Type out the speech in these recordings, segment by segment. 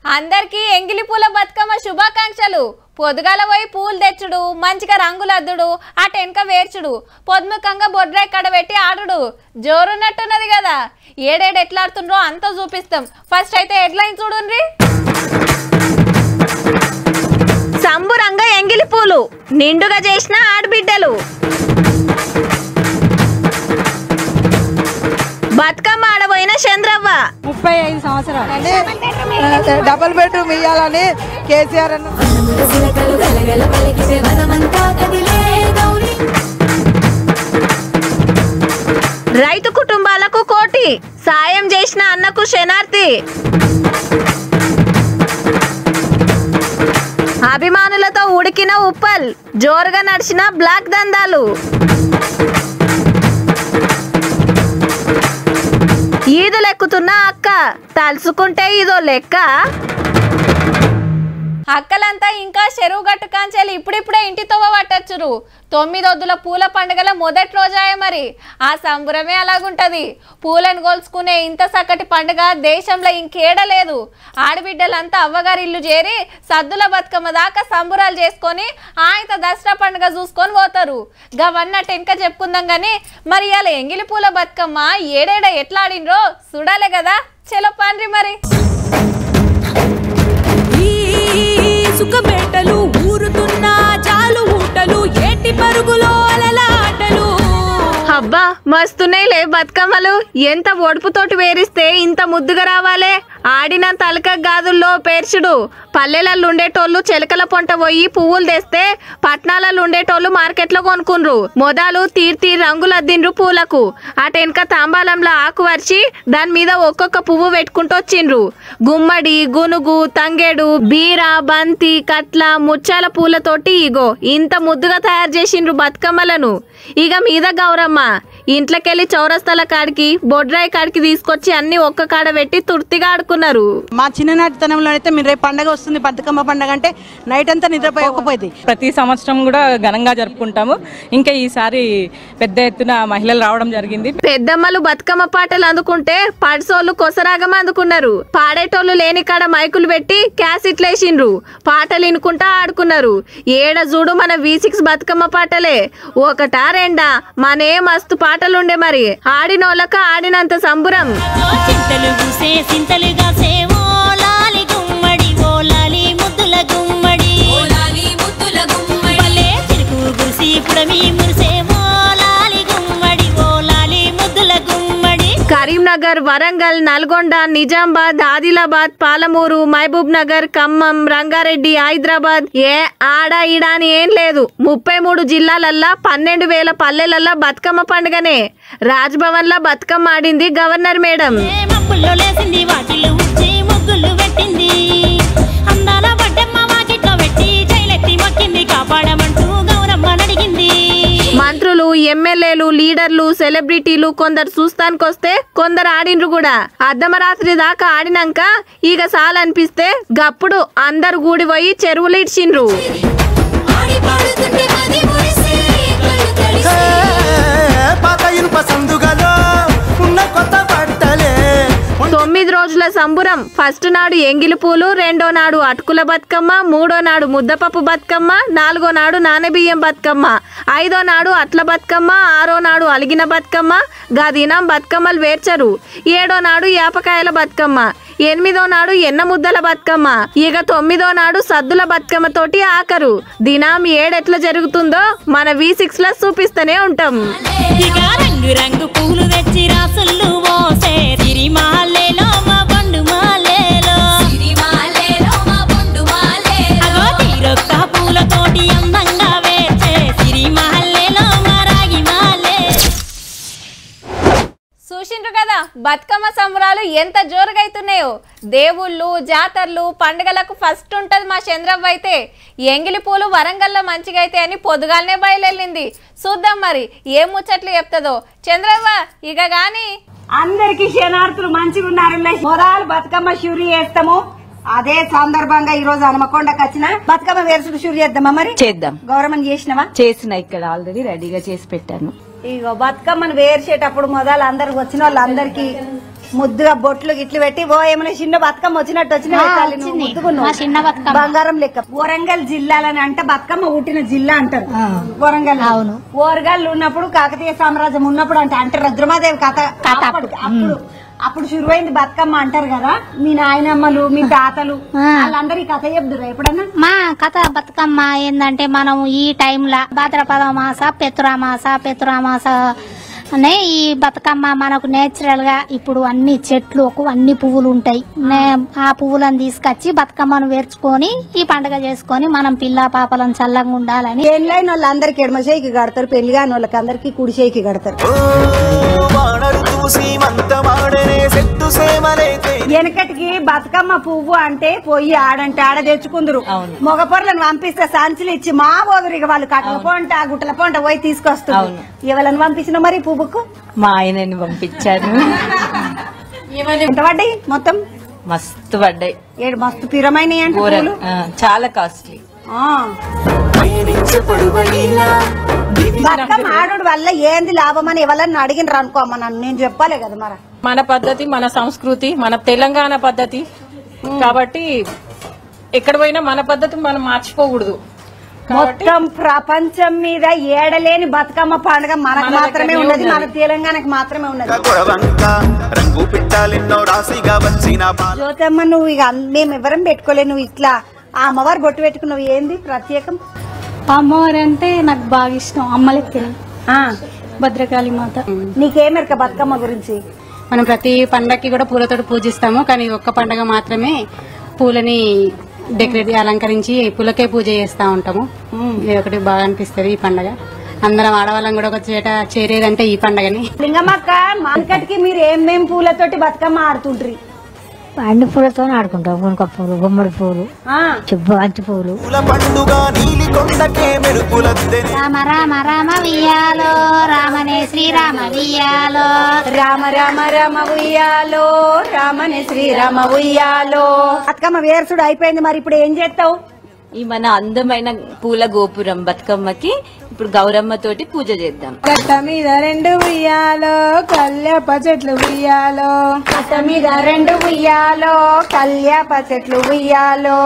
అందరికీ ఎంగిలి పూల బతుకమ్మ శుభాకాంక్షలు పొద్దుగాల పోయి పూలు తెచ్చుడు మంచిగా రంగులద్దుడు ఆ టెన్క వేర్చుడు పొద్దుముఖంగా బొడ్రాయి కడబెట్టి ఆడుడు జోరున్నట్టున్నది కదా ఏడేడు ఎట్లా ఆడుతుండ్రో అంతా చూపిస్తాం ఫస్ట్ అయితే హెడ్లైన్ చూడుండ్రి సంబురంగా ఎంగిలి పూలు నిండుగా చేసిన ఆడబిడ్డలు బతుకమ్మ ఆడబోయిన చంద్రవ్వ ముప్పై ఐదు సంవత్సరాలు డబుల్ బెడ్రూమ్ ఇవ్వాలని కేసీఆర్ అన్న సిలకలు గలగల పలికితే వనమంతా కదిలే గౌరీ రైతు కుటుంబాలకు కోటి సాయం చేసిన అన్నకు శనార్థి అభిమానులతో ఉడికిన ఉప్పల్ జోరుగా నడిచిన బ్లాక్ దందాలు ఈదులెక్కుతున్న అక్క తలుసుకుంటే ఇదో లెక్క అక్కలంతా ఇంకా చెరువు గట్టు కాంచాలి ఇప్పుడిప్పుడే ఇంటి తవ్వ పట్టచ్చురు తొమ్మిదొద్దుల పూల పండుగల మొదటి రోజాయే మరి ఆ సంబురమే అలాగుంటది పూలను గోల్చుకునే ఇంత చక్కటి పండుగ దేశంలో ఇంకేడ లేదు ఆడబిడ్డలంతా అవ్వగారి ఇల్లు చేరి సద్దుల బతుకమ్మ దాకా సంబురాలు చేసుకొని ఆయన దసరా పండుగ చూసుకొని పోతారు గవన్న టెన్క చెప్పుకుందాం గాని మరి ఇలా ఎంగిలి పూల బతుకమ్మ ఏడేడ ఎట్లా ఆడినరో చూడాలి కదా చలో పండ్రి మరి ఈ సుఖబేటలు ఊరుతున్న చాలు ఊటలు ఏటి పరుగులో అలలాటలు అబ్బా మస్తున్నాయిలే బతుకమ్మలు ఎంత ఒడుపుతోటి వేరిస్తే ఇంత ముద్దుగా రావాలే ఆడిన తలక గాదుల్లో పేర్చుడు పల్లెలలో ఉండేటోళ్ళు చెలకల పొంట పోయి పువ్వులు తెస్తే పట్నాలలో ఉండేటోళ్ళు మార్కెట్లో కొనుక్కుండ్రు మొదలు తీర్తి రంగులు అద్దిండ్రు పూలకు అటెనక తాంబాలంలో ఆకు వరిచి దాని మీద ఒక్కొక్క పువ్వు పెట్టుకుంటూ వచ్చిండ్రు గుమ్మడి గునుగు తంగేడు బీర బంతి కట్ల ముచ్చాల పూలతోటి ఇగో ఇంత ముద్దుగా తయారు చేసిండ్రు బతుకమ్మలను ఇక మీద గౌరమ్మ ఇంట్లోకెళ్ళి చౌరస్తాల కాడికి బొడ్రాయి కాడికి తీసుకొచ్చి అన్ని ఒక్క కాడ పెట్టి తుర్తిగా ఆడుకున్నారు మా చిన్ననాటితనంలో అయితే మీరు రేపు పండగ వస్తుంది బతుకమ్మ పండగ అంటే నైట్ అంతా నిద్రపోయకపోయింది ప్రతి సంవత్సరం కూడా ఘనంగా జరుపుకుంటాము ఇంకా ఈసారి పెద్ద ఎత్తున మహిళలు రావడం జరిగింది పెద్దమ్మలు బతుకమ్మ పాటలు అందుకుంటే పడిసోళ్ళు కొసరాగం అందుకున్నారు పాడేటోళ్ళు లేని కాడ మైకులు పెట్టి క్యాసెట్లు వేసిండ్రు పాటలు వినుకుంటా ఆడుకున్నారు ఏడ చూడు మన వి సిక్స్ బతుకమ్మ పాటలే ఒకటా రెండా మనే మస్తు పాటలుండే మరి ఆడినోళ్ళక ఆడినంత సంబురం చింతలు పూసే చింతలుగా సేవో లాలి గుమ్మడి ఓ లాలి ముద్దుల గుమ్మడి భలే చిరుకు గురిసి పుడమి మురిసే ఓ లాలి గుమ్మడి ఓ లాలి ముద్దుల గుమ్మడి కరీంనగర్ వరంగల్ నల్గొండ నిజామాబాద్ ఆదిలాబాద్ పాలమూరు మహబూబ్ నగర్ ఖమ్మం రంగారెడ్డి హైదరాబాద్ ఏ ఆడ ఈడ అని ఏం లేదు ముప్పై మూడు జిల్లాలల్లా పన్నెండు వేల పల్లెలల్లా బతుకమ్మ పండుగనే రాజ్భవన్ లో బతుకమ్మ ఆడింది గవర్నర్ మేడం ఏ మబ్బుల్లో లేసింది వాకిళ్ళు ఉచ్చి ముగ్గులు పెట్టింది అందాల వడ్డమ్మ వాకిట్లో పెట్టి జైలెత్తి మొక్కింది కాపాడమంటూ గౌరమ్మ నడిగింది మంత్రులు ఎమ్మెల్యేలు లీడర్లు సెలబ్రిటీలు కొందరు చూస్తానికొస్తే కొందరు ఆడిండ్రు కూడా అర్ధమరాత్రి దాకా ఆడినాక ఇక సాలనిపిస్తే గప్పుడు అందరు గూడిపోయి చెరువులు ఇడ్చిండ్రు ఆడి పాడుతుంటే మది మురిసి కళ్ళు తడిసి పాత ఇనుప సందుగలో ఉన్న కొత్త బట్టలే తొమ్మిది రోజుల సంబురం ఫస్ట్ నాడు ఎంగిలి పూలు రెండో నాడు అటుకుల బతుకమ్మ మూడో నాడు ముద్దపప్పు బతుకమ్మ నాలుగో నాడు నానబియ్యం బతుకమ్మ ఐదో నాడు అట్ల బతుకమ్మ ఆరో నాడు అలిగిన బతుకమ్మ గదినం బతుకమ్మలు వేర్చరు ఏడో నాడు యాపకాయల బతుకమ్మ ఎనిమిదో నాడు ఎన్న ముద్దల బతుకమ్మ ఇక తొమ్మిదో నాడు సద్దుల బతుకమ్మ తోటి ఆకరు దినం ఏడెట్లా జరుగుతుందో మన వి సిక్స్ లో చూపిస్తూనే ఉంటాం ఇక రంగు రంగు పూలు తెచ్చి రాసులు పోసే సిరిమాలేలో మా బండు మాలేలో సిరిమాలేలో మా బొండు మాలేలో అగో తీరొక్క పూలతోటి అందంగా వేచే సిరిమాలేలో మా రాగి మాలే చూసిండ్రు కదా బతుకమ్మ సంబరాలు ఎంత జోరుగా అవుతున్నాయో దేవుళ్ళు జాతరలు పండుగలకు ఫస్ట్ ఉంటది మా చంద్రవ్వ అయితే ఎంగిలి పూలు వరంగల్లో మంచిగా అయితే అని పొద్దుగాలనే బయలుదేరింది చూద్దాం మరి ఏం ముచ్చట్లు చెప్తుందో చంద్రవ్వ ఇక గాని అందరికి శనార్థులు మంచిగా ఉన్నారు మొదలు బతుకమ్మ షూరి చేస్తాము అదే సందర్భంగా ఈ రోజు హనుమకొండకు వచ్చిన బతుకమ్మ వేరుసుడు షూరి చేద్దామా మరి చేద్దాం గౌరవం చేసినవా చేసిన ఇక్కడ ఆల్రెడీ రెడీగా చేసి పెట్టాను ఇగో బతుకమ్మను వేర్చేటప్పుడు మొదలు అందరికి వచ్చిన వాళ్ళందరికి ముద్దుగా బొట్లు గిట్లు పెట్టి ఓ ఏమైనా చిన్న బతుకమ్మ వచ్చినట్టు వచ్చిన మా చిన్న బతుకమ్మ. బంగారం లెక్క వరంగల్ జిల్లాలని అంటే బతుకమ్మ పుట్టిన జిల్లా అంటారు వరంగల్ అవును. ఓరగాళ్ళు ఉన్నప్పుడు కాకతీయ సామ్రాజ్యం ఉన్నప్పుడు అంటే అంటే రుద్రమాదేవి కథ కథ అప్పటి- అప్పుడు అప్పుడు శురువైంది బతుకమ్మ అంటారు కదా మీ నాయనమ్మలు మీ తాతలు ఆ. వాళ్ళందరూ ఈ కథ చెప్తురా ఎప్పుడన్నా మా కథ బతుకమ్మ ఏందంటే మనం ఈ టైంలో భాద్రపద మాస పెతురామాస పెతురామాస అనే ఈ బతుకమ్మ మనకు నేచురల్ గా ఇప్పుడు అన్ని చెట్లు ఒక అన్ని పువ్వులు ఉంటాయి నే- ఆ పువ్వులను తీసుకొచ్చి బతుకమ్మను వేర్చుకొని ఈ పండుగ చేసుకొని మనం పిల్ల పాపలను చల్లంగా ఉండాలని పెళ్ళైన వాళ్ళందరికి ఎడమ చేయికి కడతారు పెళ్లి కాని వాళ్ళకి అందరికి కుడి చేయికి కడతారు ఓ వానరు చూసి మంతమాడనే సెట్టు సేమలైతే వెనకటికి బతుకమ్మ పువ్వు అంటే పోయి ఆడంటే ఆడ తెచ్చుకుందరు మగ పొరలను పంపిస్తే సంచులు ఇచ్చి మా పోదురు ఇక వాళ్ళు కట్టల పొంట గుట్టల పొంట పోయి తీసుకొస్తారు ఎవరిని పంపించిన మరి పువ్వుకు మా ఆయనని పంపించారు ఎంత పడ్డాయి మొత్తం మస్తు పడ్డాయి ఏడు మస్తు పిరమైన ఘోరం. ఆ, చాలా కాస్ట్లీ పయనించే పొడువైలా బతుకమ్మ ఆడు వల్ల ఏంది లాభం అని ఎవరన్నా అడిగినరు అనుకోమ్మ నన్ను నేను చెప్పాలి కదా మరి మన పద్ధతి మన సంస్కృతి మన తెలంగాణ పద్ధతి కాబట్టి ఎక్కడ పోయినా మన పద్ధతి మనం మార్చిపోకూడదు కాబట్టి మొత్తం ప్రపంచం మీద ఏడలేని బతుకమ్మ పండుగ మనకు మన మాత్రమే దగ్గరనే ఉన్నది మన ఉన్నది. తెలంగాణకు మాత్రమే ఉన్నది కొడవంక రంగు పిట్టాలెన్నో రాశిగా వచ్చిన పాల జ్యోతమ్మ నువ్వు ఇక అన్- మేము ఎవరం పెట్టుకోలే నువ్వు ఇట్లా ఆ అమ్మవారు బొట్టు పెట్టుకున్నావు ఏంది ప్రత్యేకం అమ్మవారు అంటే నాకు బాగా ఇష్టం అమ్మలెక్కని ఆ, భద్రకాళి మాత నీకేమెరక బతుకమ్మ గురించి మనం ప్రతి పండగకి కూడా పూలతో పూజిస్తాము కానీ ఒక్క పండగ మాత్రమే పూలని డెకరేట్ అలంకరించి పూలకే పూజ చేస్తా ఉంటాము ఇది ఒకటి బాగా అనిపిస్తుంది ఈ పండగ అందరం ఆడవాళ్ళం కూడా ఒక చేట చేరేదంటే ఈ పండగని లింగమ్మక్క మార్కెట్కి మీరు ఏమేం పూలతోటి బతుకమ్మ ఆడుతుండ్రి అన్ని పూలతో ఆడుకుంటాం గునుక పూలు గుమ్మడి పూలు ఆ, బంతి పూలు పూల పండుగ నీలి కొండకే మెరుపులద్దెనే రామ రామ రామ వియ్యాలో రామనే శ్రీరామ వియ్యాలో రామ రామ రామ ఉయ్యాలో రామని శ్రీరామ ఉయ్యాలో బతుకమ్మ వేర్సుడు అయిపోయింది మరి ఇప్పుడు ఏం చేస్తావు ఈ మన అందమైన పూల గోపురం బతుకమ్మకి ఇప్పుడు గౌరమ్మ తోటి పూజ చేద్దాం గట్ట మీద రెండు ఉయ్యాలో కల్యప చెట్లు ఉయ్యాలో అట్ట మీద రెండు ఉయ్యాలో కల్యాప చెట్లు ఉయ్యాలో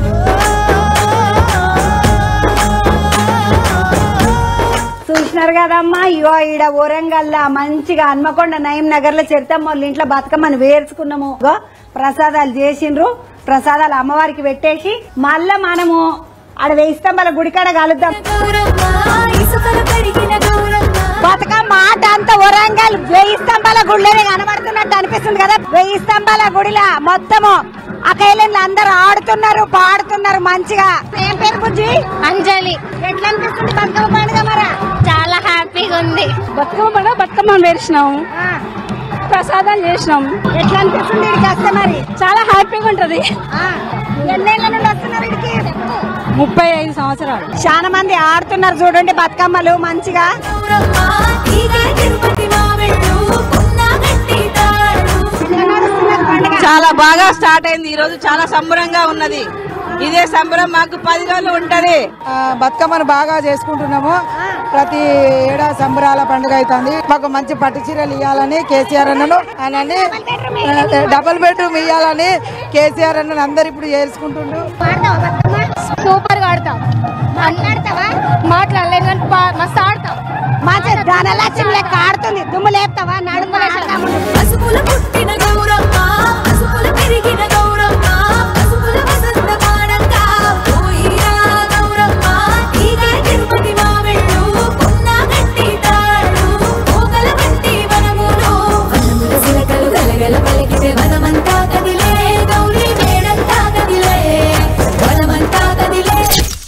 చూసినారు కదమ్మా ఇగో ఈడ ఊరంగల్లా మంచిగా హన్మకొండ నయం నగర్ లో చరితమ్మ వాళ్ళ ఇంట్లో బతుకమ్మని వేర్చుకున్నాము ఇగో ప్రసాదాలు చేసిండ్రు ప్రసాదాలు అమ్మవారికి పెట్టేసి మళ్ళా మనము ఆడ వెయ్యి స్తంభాల గుడికాడ కలుద్దాం గౌరమ్మ ఇసుకలు కడిగిన గౌరమ్మ బతుకమ్మ ఆట అంతా వరంగల్ వెయ్యి స్తంభాల గుడిలోనే కనబడుతున్నట్టు అనిపిస్తుంది కదా వెయ్యి స్తంభాల గుడిలా మొత్తము ఆ కైలంలో అందరూ ఆడుతున్నారు పాడుతున్నారు మంచిగా ఏం పేరు బుజ్జి అంజలి ఎట్లా అనిపిస్తుంది బతుకమ్మ పండుగ మరా చాలా హ్యాపీగా ఉంది బతుకమ్మ పండుగ బతుకమ్మ వేసినాం ప్రసాదాలు చేసినాం ఎట్లా అనిపిస్తుంది ఇక్కడికి వస్తే మరి చాలా హ్యాపీగా ఉంటది ఆ, ఎన్నేళ్ల నుండి వస్తున్నారు ఇక్కడికి ముప్పై ఐదు సంవత్సరాలు చాలా మంది ఆడుతున్నారు చూడండి బతుకమ్మలు మంచిగా గౌరమ్మ ఇదే తిరుపతి మావెళ్ళు కొన్న గట్టి తాడు చాలా బాగా స్టార్ట్ అయింది ఈ రోజు చాలా సంబరంగా ఉన్నది ఇదే సంబరం మాకు పది రోజులు ఉంటది బతుకమ్మను బాగా చేసుకుంటున్నాము ప్రతి ఏడా సంబరాల పండుగ అవుతుంది మాకు మంచి పట్టు చీరలు ఇవ్వాలని కేసీఆర్ అన్నను అని డబుల్ బెడ్రూమ్ ఇవ్వాలని కేసీఆర్ అన్నను అందరు ఇప్పుడు చేసుకుంటుండ్రు సూపర్ గా ఆడతాం మాట్లాడతావా మాట్లాడలేదు కానీ బా- మస్తు ఆడతాం మంచి ధనలక్ష్మి లెక్క ఆడుతుంది దుమ్ము లేపుతావా నడుము పసుపుల పుట్టిన గౌరమ్మ పసుపుల పెరిగిన గౌరమ్మ పసుపుల వసంత మాడంగా పోయిరా గౌరమ్మ ఇదే తిరుపతి మావెళ్ళు కొన్న గట్టి తాడు పోగల వంటి వనములో వనముల సిలకలు గలగల పలికితే వనమంతా కదిలే గౌరీ మేడంతా కదిలే వనమంతా కదిలే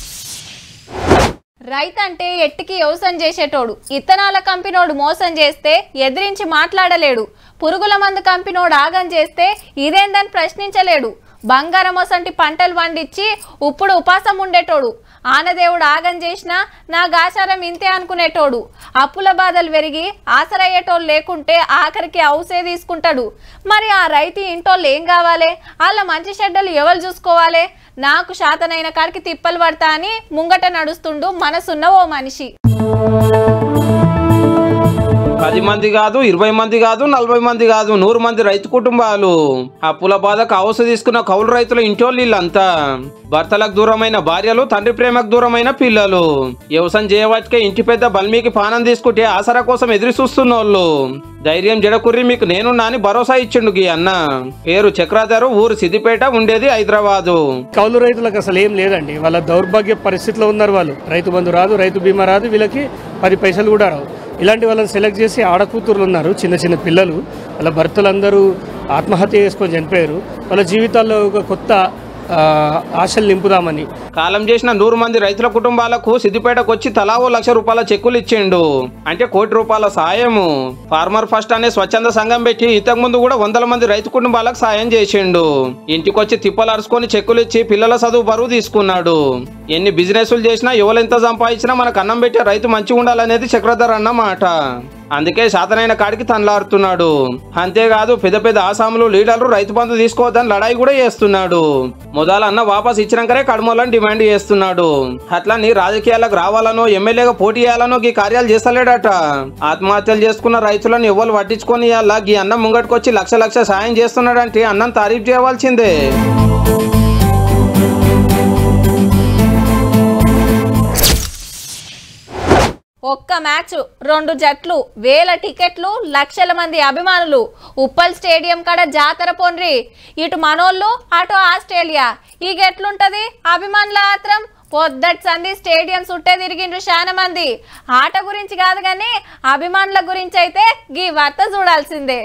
రైతు అంటే ఎట్టికి వ్యవసాయం చేసేటోడు ఇత్తనాల కంపినోడు మోసం చేస్తే ఎదిరించి మాట్లాడలేడు పురుగుల మందు కంపినోడు ఆగం చేస్తే ఇదేందని ప్రశ్నించలేడు బంగారం వసంటి పంటలు పండించి ఇప్పుడు ఉపాసం ఉండేటోడు ఆనదేవుడు ఆగం చేసినా నా గాచారం ఇంతే అనుకునేటోడు అప్పుల బాధలు పెరిగి ఆసరయ్యేటోళ్ళు లేకుంటే ఆఖరికి అవుసే తీసుకుంటాడు మరి ఆ రైతు ఇంటోళ్ళు ఏం కావాలి వాళ్ళ మంచి చెడ్డలు ఎవరు చూసుకోవాలి నాకు శాతనైన కాడికి తిప్పలు పడతా అని ముంగట నడుస్తుండు మనసున్న ఓ మనిషి పది మంది కాదు ఇరవై మంది కాదు నలభై మంది కాదు నూరు మంది రైతు కుటుంబాలు అప్పుల బాధకు అవసరం తీసుకున్న కౌలు రైతుల ఇంటోళ్ళు వీళ్ళంతా భర్తలకు దూరమైన భార్యలు తండ్రి ప్రేమకు దూరమైన పిల్లలు వ్యవసాయం చేయవచ్చకే ఇంటి పెద్ద బల్మీకి పానం తీసుకుంటే ఆసరా కోసం ఎదురు చూస్తున్నోళ్ళు ధైర్యం జడకుర్రి మీకు నేను నాని భరోసా ఇచ్చిండు గీ అన్న పేరు చక్రాధారు ఊరు సిద్దిపేట ఉండేది హైదరాబాదు కౌలు రైతులకు అసలు ఏం లేదండి వాళ్ళ దౌర్భాగ్య పరిస్థితిలో ఉన్నారు వాళ్ళు రైతు బంధు రాదు రైతు బీమా రాదు వీళ్ళకి పది పైసలు కూడా రావు ఇలాంటి వాళ్ళని సెలెక్ట్ చేసి ఆడకూతురులు ఉన్నారు చిన్న చిన్న పిల్లలు వాళ్ళ భర్తలందరూ ఆత్మహత్య చేసుకొని చనిపోయారు వాళ్ళ జీవితాల్లో ఒక కొత్త ఆ, ఆశలు నింపుదామని కాలం చేసిన నూరు మంది రైతుల కుటుంబాలకు సిద్దిపేటకు వచ్చి తలా ఓ లక్ష రూపాయల చెక్కులు ఇచ్చిండు అంటే కోటి రూపాయల సాయము ఫార్మర్ ఫస్ట్ అనే స్వచ్ఛంద సంఘం పెట్టి ఇంతకు ముందు కూడా వందల మంది రైతు కుటుంబాలకు సాయం చేసిండు ఇంటికొచ్చి తిప్పలు అరుచుకొని చెక్కులు ఇచ్చి పిల్లల చదువు బరువు తీసుకున్నాడు ఎన్ని బిజినెస్లు చేసినా ఎవరెంత సంపాదించినా మనకు అన్నం పెట్టే రైతు మంచిగా ఉండాలనేది చక్రధర్ అన్న మాట అందుకే శాతనైన కాడికి తనలాడుతున్నాడు అంతేకాదు పెద్ద పెద్ద ఆసాములు లీడర్లు రైతు బంధు తీసుకోవద్దని లడాయి కూడా చేస్తున్నాడు మొదలు అన్న వాపస్ ఇచ్చినాకనే కడమోలని డిమాండ్ చేస్తున్నాడు అట్లా నీ రాజకీయాలకు రావాలనో ఎమ్మెల్యేగా పోటీ చేయాలనో ఈ కార్యాలు చేస్తలేడట ఆత్మహత్యలు చేసుకున్న రైతులను ఎవరు పట్టించుకొని ఇవ్వాలా ఈ అన్నం ముంగటికొచ్చి లక్ష లక్ష సాయం చేస్తున్నాడంటే అన్నం తారీఫ్ చేయవలసిందే ఒక్క మ్యాచ్ రెండు జట్లు వేల టికెట్లు లక్షల మంది అభిమానులు ఉప్పల్ స్టేడియం కాడ జాతర పొండ్రి ఇటు మనోళ్ళు అటు ఆస్ట్రేలియా ఈ ఎట్లుంటది అభిమానుల ఆత్రం పొద్దటి సంధి స్టేడియం చుట్టే తిరిగిండ్రు చాలా మంది ఆట గురించి కాదు కానీ అభిమానుల గురించి అయితే గీ వార్త చూడాల్సిందే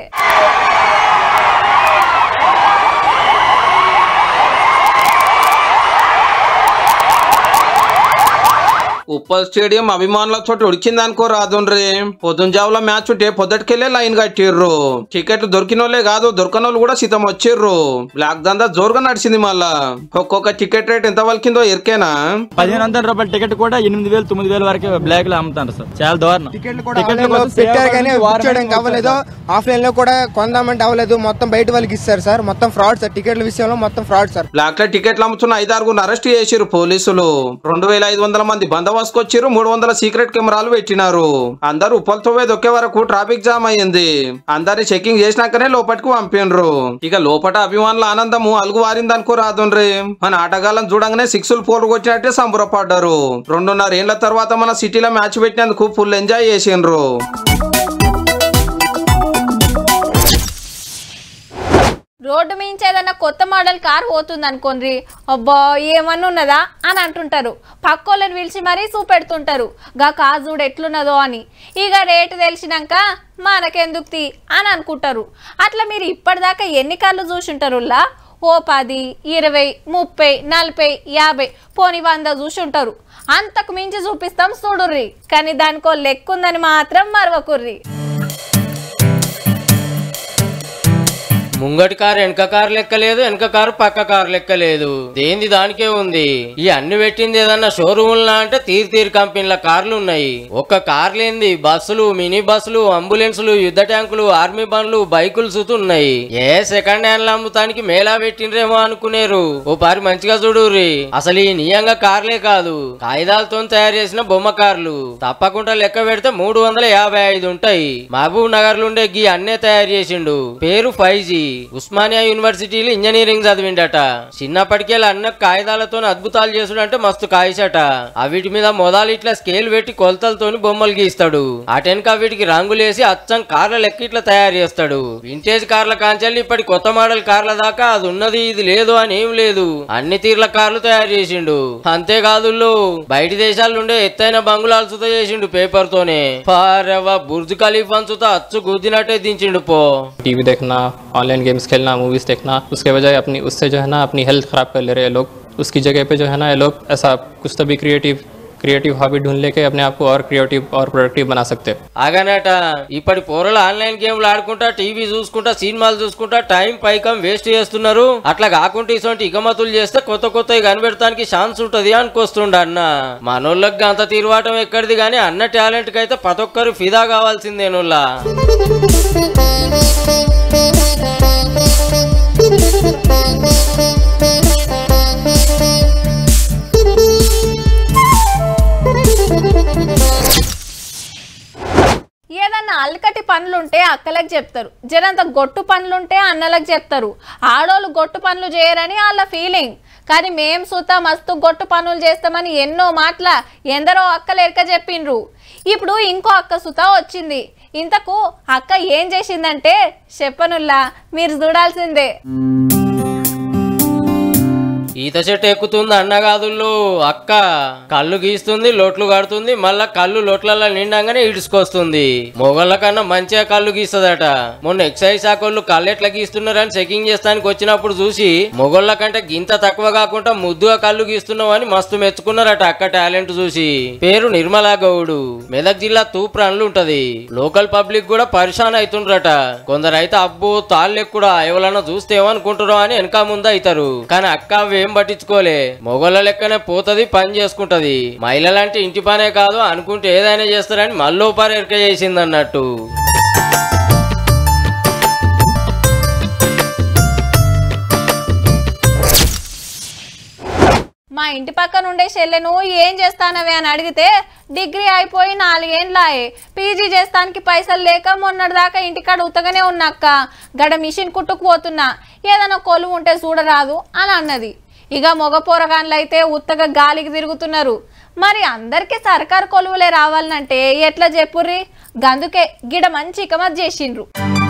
ఉప్పల్ స్టేడియం అభిమానుల చోటు ఉడికిందనుకో రాదుండ్రి పొద్దుంజావుల మ్యాచ్ ఉంటే పొద్దుటికెళ్ళే లైన్ కట్టిర్రు టికెట్లు దొరికినోళ్ళే కాదు దొరకనోళ్ళు కూడా సిద్ధం వచ్చిర్రు బ్లాక్ దందా జోరుగా నడిచింది మళ్ళా ఒక్కొక్క టికెట్ రేట్ ఎంత వలికిందో ఎరికేనా పదిహేను వందల రూపాయల టికెట్ కూడా ఎనిమిది వేలు తొమ్మిది వేల వరకు బ్లాక్ లో అమ్ముతారు సార్ చాలా దారుణం టికెట్లు ఆన్లైన్ లో పెట్టారు కానీ బుక్ చేయడానికి అవ్వలేదు ఆఫ్లైన్ లో కూడా కొందామంటే అవ్వలేదు మొత్తం బయట వాళ్ళకి ఇస్తారు సార్ మొత్తం ఫ్రాడ్ సార్ టికెట్ల విషయంలో మొత్తం ఫ్రాడ్ సార్ బ్లాక్ లో టికెట్లు అమ్ముతున్న ఐదారుగురు అరెస్ట్ చేసిరు పోలీసులు రెండు వేల ఐదు వందల మంది బందోబస్తుకు వచ్చిరు మూడు వందల సీక్రెట్ కెమెరాలు పెట్టినారు అందరూ ఉప్పలతో దొక్కే వరకు ట్రాఫిక్ జామ్ అయ్యింది అందరిని చెకింగ్ చేసినాకనే లోపలికి పంపిండ్రు ఇక లోపట అభిమానుల ఆనందము అలుగు వారిందనుకో రాదుండ్రి మన ఆటగాళ్ళని చూడంగానే సిక్స్లు ఫోర్ కొచ్చినట్టే సంబరపడ్డారు రెండున్నర ఏళ్ల తర్వాత మన సిటీలో మ్యాచ్ పెట్టినందుకు ఫుల్ ఎంజాయ్ చేసిండ్రు రోడ్డు మించి ఏదన్నా కొత్త మోడల్ కార్ పోతుంది అనుకోండి అబ్బా ఏమన్నా ఉన్నదా అని అంటుంటారు పక్కోళ్ళని పిలిచి మరీ చూపెడుతుంటారు గా కార్ చూడు ఎట్లున్నదో అని ఇక రేటు తెలిసినాక మనకెందుకు తీ అని అనుకుంటారు అట్లా మీరు ఇప్పటిదాకా ఎన్ని కార్లు చూసుంటారులా ఓ పది ఇరవై ముప్పై నలభై యాభై పోని వంద చూసుంటారు అంతకు మించి చూపిస్తాం చూడుర్రి కానీ దానికో లెక్క ఉందని మాత్రం మరవకుర్రి ముంగటి కారు వెనక కారు లెక్క లేదు వెనక కారు పక్క కారు లెక్క లేదు దేంది దానికే ఉంది ఈ అన్ని పెట్టింది ఏదన్నా షోరూమ్ అంటే తీరు తీరు కంపెనీల కార్లు ఉన్నాయి ఒక్క కార్ లేనిది బస్సులు మినీ బస్సులు అంబులెన్సులు యుద్ధ ట్యాంకులు ఆర్మీ బండ్లు బైకులు సుతున్నాయి ఏ సెకండ్ హ్యాండ్ అమ్ముతానికి మేళా పెట్టిండ్రేమో అనుకునేరు ఓ పారి మంచిగా చూడుర్రి అసలు ఈ నియంగా కార్లే కాదు కాగితాలతో తయారు చేసిన బొమ్మ కార్లు తప్పకుండా లెక్క పెడితే మూడు వందల యాభై ఐదు ఉంటాయి మహబూబ్ నగర్ ఉండే గీ అన్నే తయారు చేసిండు పేరు ఫైవ్ జీ ఉస్మానియా యూనివర్సిటీలో ఇంజనీరింగ్ చదివిండట చిన్నప్పటికే అన్న కాగితాలతో అద్భుతాలు చేసుడంటే మస్తు కాయిసట అవిటి మీద మొదలు ఇట్లా స్కేల్ పెట్టి కొలతలతోని బొమ్మలు గీస్తాడు అటెనక వీటికి రంగులేసి అచ్చం కార్ల లెక్క ఇట్లా తయారు చేస్తాడు వింటేజ్ కార్ల కాంచెల్లి ఇప్పటి కొత్త మోడల్ కార్ల దాకా అది ఉన్నది ఇది లేదు అని ఏం లేదు అన్ని తీర్ల కార్లు తయారు చేసిండు అంతేకాదు బయటి దేశాల నుండే ఎత్తైన బంగుళాలు సుత చేసిండు పేపర్ తోనే పారవ బుర్జ్ ఖలీఫా సుత అచ్చు గుద్దినట్టే దించిండు పో टीवी देखना ऑनलाइन गेम्स खेलना मूवीज देखना उसके बजाय अपनी उससे जो है ना अपनी हेल्थ खराब कर ले रहे हैं लोग उसकी जगह पे जो है ना ये लोग ऐसा कुछ तो भी क्रिएटिव क्रिएटिव हॉबी ढूंढ लेके अपने आप को और क्रिएटिव और प्रोडक्टिव बना सकते हैं ఆగనట ఇప్పటి పోరలు ఆన్లైన్ గేమ్లు ఆడుకుంటా టీవీ చూసుకుంటా సినిమాలు చూసుకుంటా టైం పైకం వేస్ట్ చేస్తున్నారు అట్లా కాకుండా ఇటువంటి ఇగమతులు చేస్తే కొత్త కొత్తవి కనిపెడతానికి ఛాన్స్ ఉంటది అనుకొస్తుండ అన్న మనోళ్ళకి అంత తీరువాటం ఎక్కడిది కానీ అన్న టాలెంట్ కి అయితే ప్రతి ఒక్కరు ఫిదా కావాల్సిందేనుల్లా ఏదన్నా అల్క పనులుంటే అక్కలకు చెప్తారు జరంత గొట్టు పనులుంటే అన్నలకు చెప్తారు ఆడోళ్ళు గొట్టు పనులు చేయరని వాళ్ళ ఫీలింగ్ కానీ మేం సుతా మస్తు గొట్టు పనులు చేస్తామని ఎన్నో మాటల ఎందరో అక్కలు ఎరక చెప్పిండ్రు ఇప్పుడు ఇంకో అక్క సుత వచ్చింది ఇంతకు అక్క ఏం చేసిందంటే చెప్పనుల్లా మీరు చూడాల్సిందే ఈత చెట్టు ఎక్కుతుంది అన్నగాదుల్లో అక్క కళ్ళు గీస్తుంది లోట్లు కడుతుంది మళ్ళా కళ్ళు లోట్లలో నిండంగానే ఇడుచుకొస్తుంది మొగళ్ళ కన్నా మంచిగా కళ్ళు గీస్తుందట మొన్న ఎక్సైజ్ శాఖ వాళ్ళు కళ్ళు ఎట్లా గీస్తున్నారని చెకింగ్ చేస్తానికి వచ్చినప్పుడు చూసి మొగళ్ళ కంటే గింత తక్కువ కాకుండా ముద్దుగా కళ్ళు గీస్తున్నామని మస్తు మెచ్చుకున్నారట అక్క టాలెంట్ చూసి పేరు నిర్మలా గౌడు మెదక్ జిల్లా తూప్రాన్లు ఉంటది లోకల్ పబ్లిక్ కూడా పరిశాన్ అవుతుండ్రట కొందరు అయితే అబ్బో తాళ్ళు కూడా ఎవరన్నా చూస్తే ఏమనుకుంటారో అని వెనక ముందు అవుతారు కానీ అక్క అవేం పట్టించుకోలే మొగోళ్ళ లెక్కనే పోతది పని చేసుకుంటది మహిళలంటే ఇంటి పనే కాదు అనుకుంటే ఏదైనా చేస్తారని మళ్ళీ పారు ఎరక చేసింది అన్నట్టు మా ఇంటి పక్కన ఉండే చెల్లెను ఏం చేస్తానవే అని అడిగితే డిగ్రీ అయిపోయి నాలుగేండ్లాయే పీజీ చేస్తానికి పైసలు లేక మొన్నటిదాకా ఇంటికాడ ఉత్తగానే ఉన్నాక్క గడ మిషన్ కుట్టుకుపోతున్నా ఏదైనా కొలువు ఉంటే చూడరాదు అని అన్నది ఇక మగ పోరగాన్లు అయితే ఉత్తగా గాలికి తిరుగుతున్నారు మరి అందరికీ సర్కారు కొలువులే రావాలంటే ఎట్లా చెప్పుర్రి గందుకే గిడ మంచి ఇకమత్ చేసిండ్రు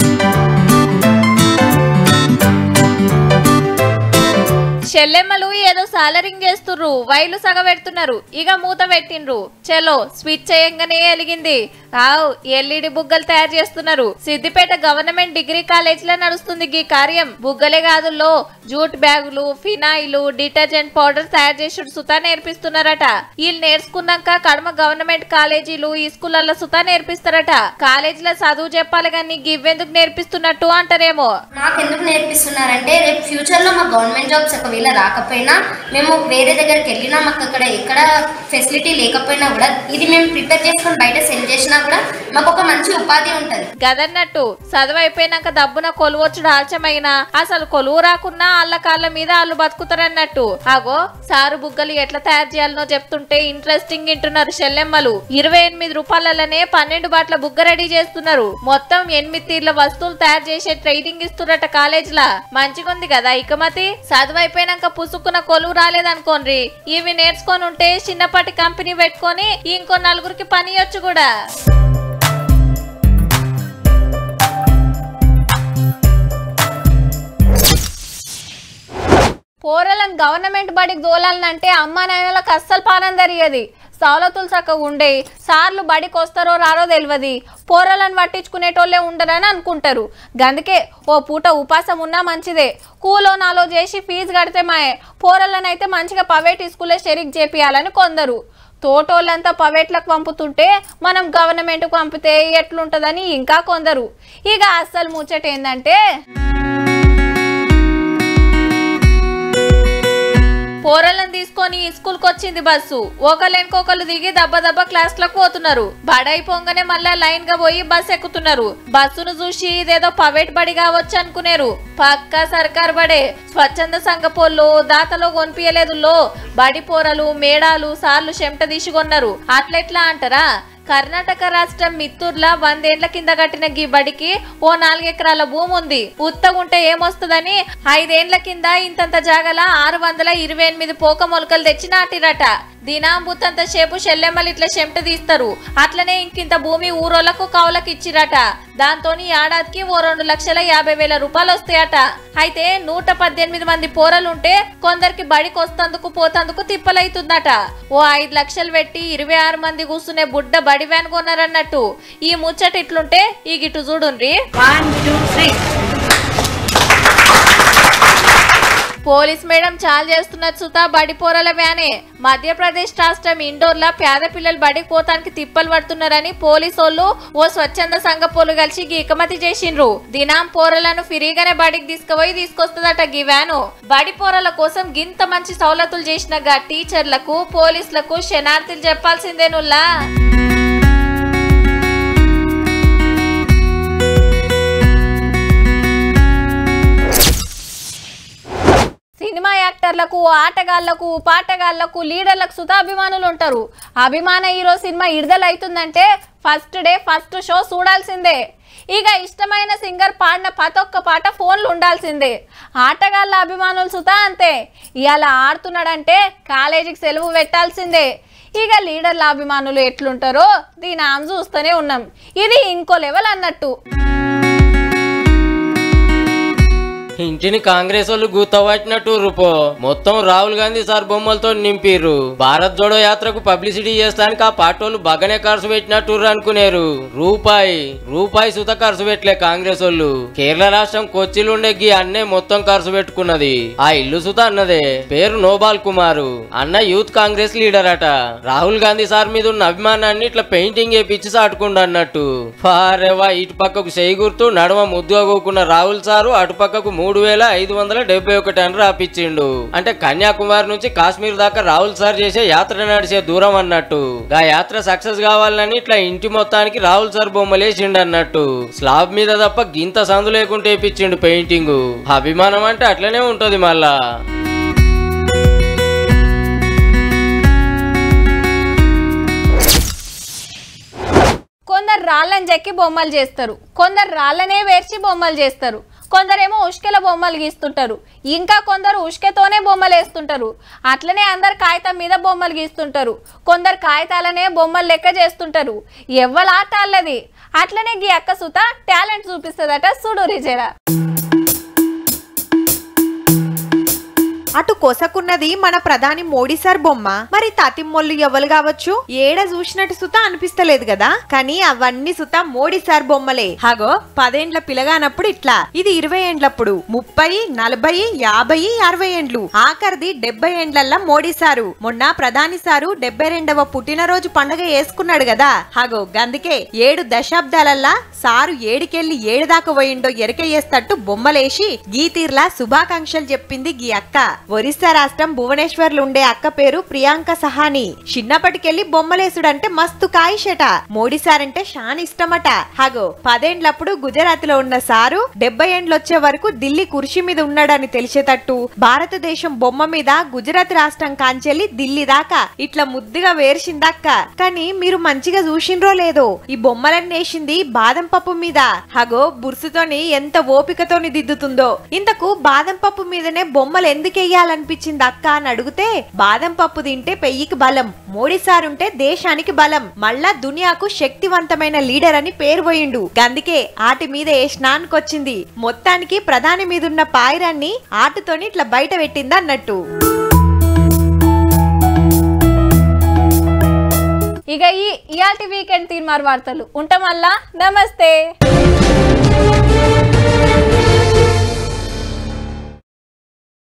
చెల్లెమ్మలు ఏదో సాలరింగ్ చేస్తుర్రు వైలు సగబెడుతున్నారు ఇక మూత పెట్టిండ్రు చలో స్విచ్ చేయంగానే ఎలిగింది ఆవ్ ఎల్ఈడి బుగ్గలు తయారు చేస్తున్నారు సిద్దిపేట గవర్నమెంట్ డిగ్రీ కాలేజ్ లో నడుస్తుంది ఈ కార్యం బుగ్గలే కాదుల్లో జూట్ బ్యాగులు ఫినాయిల్ డిటర్జెంట్ పౌడర్ తయారు చేసి సుతా నేర్పిస్తున్నారట వీళ్ళు నేర్చుకున్నాక కడమ గవర్నమెంట్ కాలేజీలు ఈ స్కూళ్ళల్లో సుతా నేర్పిస్తారట కాలేజీలో చదువు చెప్పాలి కానీ గివ్వెందుకు నేర్పిస్తున్నట్టు అంటారేమో మాకు ఎందుకు నేర్పిస్తున్నారంటే రేపు ఫ్యూచర్లో మా గవర్నమెంట్ జాబ్స్ ఒకవేళ రాకపోయినా మేము వేరే దగ్గరికి వెళ్ళినా మాకు అక్కడ ఎక్కడ ఫెసిలిటీ లేకపోయినా కూడా ఇది మేము ప్రిపేర్ చేసుకొని బయట సెల్ చేసినా కూడా మాకు ఒక మంచి ఉపాధి ఉంటుంది గదన్నట్టు చదువు అయిపోయినాక దబ్బున కొలువొచ్చుడు ఆలస్యమైనా అసలు కొలువు రాకున్నా వాళ్ళ కాళ్ళ మీద వాళ్ళు బతుకుతారన్నట్టు ఆగో సారు బుగ్గలు ఎట్లా తయారు చేయాలనో చెప్తుంటే ఇంట్రెస్టింగ్ వింటున్నారు చెల్లెమ్మలు ఇరవై ఎనిమిది రూపాయలనే పన్నెండు బాట్ల బుగ్గ రెడీ చేస్తున్నారు మొత్తం ఎనిమిది తీర్ల వస్తువులు తయారు చేసే ట్రైనింగ్ ఇస్తున్నట్ట కాలేజ్లా మంచిగుంది కదా ఇకమతి చదువు అయిపోయినాక పుసుక్కున కొలువు రాలేదనుకోండి ఇవి నేర్చుకొని ఉంటే చిన్నపాటి కంపెనీ పెట్టుకొని ఇంకో నలుగురికి పని ఇవ్వచ్చు కూడా పోరలను గవర్నమెంట్ బడికి దోలాలంటే అమ్మ నాయనలకు అస్సలు పానం జరిగేది సవలతులు చక్కగా ఉండే సార్లు బడికి వస్తారో రారో తెలియదు పోరలను పట్టించుకునేటోళ్ళే ఉండరని అనుకుంటారు గందుకే ఓ పూట ఉపాసం ఉన్నా మంచిదే కూలో నాలో చేసి ఫీజు కడితే మాయే పోరలను అయితే మంచిగా ప్రైవేట్ స్కూల్లో షెరిక్ చేపియాలని కొందరు తోటోళ్ళంతా ప్రైవేట్లకు పంపుతుంటే మనం గవర్నమెంట్కి పంపితే ఎట్లుంటుందని ఇంకా కొందరు ఇక అస్సలు ముచ్చట ఏంటంటే పోరలను తీసుకొని స్కూల్కి వచ్చింది బస్సు ఒకళ్ళెనుకొకళ్ళు దిగి దెబ్బ దెబ్బ క్లాస్లకు పోతున్నారు బడైపోగానే మళ్ళా లైన్ గా పోయి బస్ ఎక్కుతున్నారు బస్సును చూసి ఇదేదో ప్రైవేట్ బడి కావచ్చు అనుకునేరు పక్క సర్కార్ బడే స్వచ్ఛంద సంఘ పోళ్ళు దాతలో కొనిపించలేదు లో బడి పోరలు మేడాలు సార్లు చెమట తీసుకొన్నారు అట్లెట్లా అంటారా కర్ణాటక రాష్ట్రం మిత్తూర్ల వందేండ్ల కింద కట్టిన గీ బడికి ఓ నాలుగెకరాల భూమి ఉంది ఉత్తగుంటే ఏమొస్తుందని ఐదేండ్ల కింద ఇంతంత జాగల ఆరు వందల ఇరవై ఎనిమిది పోక మొలకలు తెచ్చి నాటిరట దినాంబుతంత సేపు షెల్లెమ్మలు ఇట్లా చెమట తీస్తారు అట్లనే ఇంకింత భూమి ఊరోళ్లకు కౌలకు ఇచ్చిరట దాంతోని ఏడాదికి ఓ రెండు లక్షల యాభై వేల రూపాయలు వస్తాయట అయితే నూట పద్దెనిమిది మంది పోరలుంటే కొందరికి బడికి వస్తందుకు పోతందుకు తిప్పలైతుందట ఓ ఐదు లక్షలు పెట్టి ఇరవై ఆరు మంది కూర్చునే బుడ్డ బడి వ్యాన్ కొన్నారన్నట్టు ఈ ముచ్చట ఇట్లుంటే ఈ గిట్టు చూడుండ్రి పోలీస్ మేడం చాలు చేస్తున్న సుతా బడి పోరల వ్యానే మధ్యప్రదేశ్ రాష్ట్రం ఇండోర్లో పేద పిల్లలు బడికి పోతానికి తిప్పలు పడుతున్నారని పోలీసోళ్ళు ఓ స్వచ్ఛంద సంఘ పోలు కలిసి గీకమతి చేసిండ్రు దినాం పోరలను ఫ్రీగానే బడికి తీసుకుపోయి తీసుకొస్తుందట గీ వ్యాను బడి పోరల కోసం గింత మంచి సౌలతులు చేసిన గా టీచర్లకు పోలీసులకు శనార్థులు చెప్పాల్సిందేనుల్లా సినిమా యాక్టర్లకు ఆటగాళ్లకు పాటగాళ్లకు లీడర్లకు సుతా అభిమానులు ఉంటారు అభిమాన హీరో సినిమా విడుదల అవుతుందంటే ఫస్ట్ డే ఫస్ట్ షో చూడాల్సిందే ఇక ఇష్టమైన సింగర్ పాడిన ప్రతి ఒక్క పాట ఫోన్లు ఉండాల్సిందే ఆటగాళ్ళ అభిమానులు సుతా అంతే ఇవాళ ఆడుతున్నాడంటే కాలేజీకి సెలవు పెట్టాల్సిందే ఇక లీడర్ల అభిమానులు ఎట్లుంటారో దీని ఆమె చూస్తూనే ఉన్నాం ఇది ఇంకో లెవెల్ అన్నట్టు ఇంటిని కాంగ్రెస్ వాళ్ళు గుర్తపట్టినట్టు రూపో మొత్తం రాహుల్ గాంధీ సార్ బొమ్మలతో నింపిర్రు భారత్ జోడో యాత్రకు పబ్లిసిటీ చేస్తానికి ఆ పాటోళ్ళు బాగానే ఖర్చు పెట్టినట్టు అనుకునేరు రూపాయి రూపాయి సుత ఖర్చు పెట్టలే కాంగ్రెస్ వాళ్ళు కేరళ రాష్ట్రం కొచ్చిలో ఉండే గీ అన్నే మొత్తం ఖర్చు పెట్టుకున్నది ఆ ఇల్లు సుత అన్నదే పేరు నోబాల్ కుమారు అన్న యూత్ కాంగ్రెస్ లీడర్ అట రాహుల్ గాంధీ సార్ మీద ఉన్న అభిమానాన్ని ఇట్లా పెయింటింగ్ వేపించి సాటుకుండు అన్నట్టు ఫారెవా ఇటు పక్కకు చేయి గుర్తు నడుమ ముద్దుగోకున్న రాహుల్ సారు అటు పక్కకు మూడు వేల ఐదు వందల డెబ్బై ఒకటి అని రాపిచ్చిండు అంటే కన్యాకుమారి నుంచి కాశ్మీర్ దాకా రాహుల్ సార్ చేసే యాత్ర నడిచే దూరం అన్నట్టు ఆ యాత్ర సక్సెస్ కావాలని ఇట్లా ఇంటి మొత్తానికి రాహుల్ సార్ బొమ్మలేసిండు అన్నట్టు స్లాబ్ మీద తప్ప గింత సందు లేకుంటే వేపించిండు పెయింటింగ్ అభిమానం అంటే అట్లనే ఉంటది మళ్ళా కొందరు రాళ్ళని చెక్కి బొమ్మలు చేస్తారు కొందరు రాళ్ళనే వేర్చి బొమ్మలు చేస్తారు కొందరేమో ఉష్కెల బొమ్మలు గీస్తుంటారు ఇంకా కొందరు ఉష్కెతోనే బొమ్మలు వేస్తుంటారు అట్లనే అందరు కాగితం మీద బొమ్మలు గీస్తుంటారు కొందరు కాగితాలనే బొమ్మలు లెక్క చేస్తుంటారు ఎవ్వల ఆట అల్లది అట్లనే గీ అక్క సుత టాలెంట్ చూపిస్తుందట సుడు రిజేరా అటు కొసకున్నది మన ప్రధాని మోడీ సార్ బొమ్మ మరి తతిమ్మొల్లు ఎవరు కావచ్చు ఏడ చూసినట్టు సుత అనిపిస్తలేదు కదా కానీ అవన్నీ సుత మోడీ సార్ బొమ్మలే హగో పదేండ్ల పిలగానప్పుడు ఇట్లా ఇది ఇరవై ఏండ్లప్పుడు ముప్పై నలభై యాభై అరవై ఏండ్లు ఆఖరిది డెబ్బై ఏండ్లల్లా మోడీ సారు మొన్న ప్రధాని సారు డెబ్బై రెండవ పుట్టినరోజు పండుగ వేసుకున్నాడు కదా హగో గందుకే ఏడు దశాబ్దాలల్లా సారు ఏడికెళ్ళి ఏడు దాకా పోయిండో ఎరక చేస్తట్టు బొమ్మలేసి గీతీర్లా శుభాకాంక్షలు చెప్పింది గీ అక్క ఒరిస్సా రాష్ట్రం భువనేశ్వర్లు ఉండే అక్క పేరు ప్రియాంక సహాని చిన్నప్పటికెళ్ళి బొమ్మలేసుడంటే మస్తు కాయిషట మోడీ సార్ అంటే షాన్ ఇష్టమట హగో పదేండ్లప్పుడు గుజరాత్ లో ఉన్న సారు డెబ్బై ఏండ్లు వచ్చే వరకు ఢిల్లీ కుర్చీ మీద ఉన్నాడని తెలిసేటట్టు భారతదేశం బొమ్మ మీద గుజరాత్ రాష్ట్రం కాంచెల్లి ఢిల్లీ దాకా ఇట్లా ముద్దుగా వేర్చిందక్క కానీ మీరు మంచిగా చూసిండ్రో లేదో ఈ బొమ్మలన్నీ వేసింది బాదం పప్పు మీద హగో బుర్సుతోని ఎంత ఓపికతోని దిద్దుతుందో ఇంతకు బాదం పప్పు మీదనే బొమ్మలు ఎందుకు వేయాలనిపించింది అక్క అని అడిగితే బాదం పప్పు తింటే పెయ్యికి బలం మోడీ సార్ ఉంటే దేశానికి బలం మళ్ళా దునియాకు శక్తివంతమైన లీడర్ అని పేరు పోయిండు గందుకే ఆటి మీద ఏ స్నానికొచ్చింది మొత్తానికి ప్రధాని మీదున్న పాయిరాన్ని ఆటతోని ఇట్లా బయట పెట్టింది అన్నట్టు ఇక ఈ ఇయాల్టి వీకెండ్ తీర్మార్ వార్తలు ఉంటాం వల్ల నమస్తే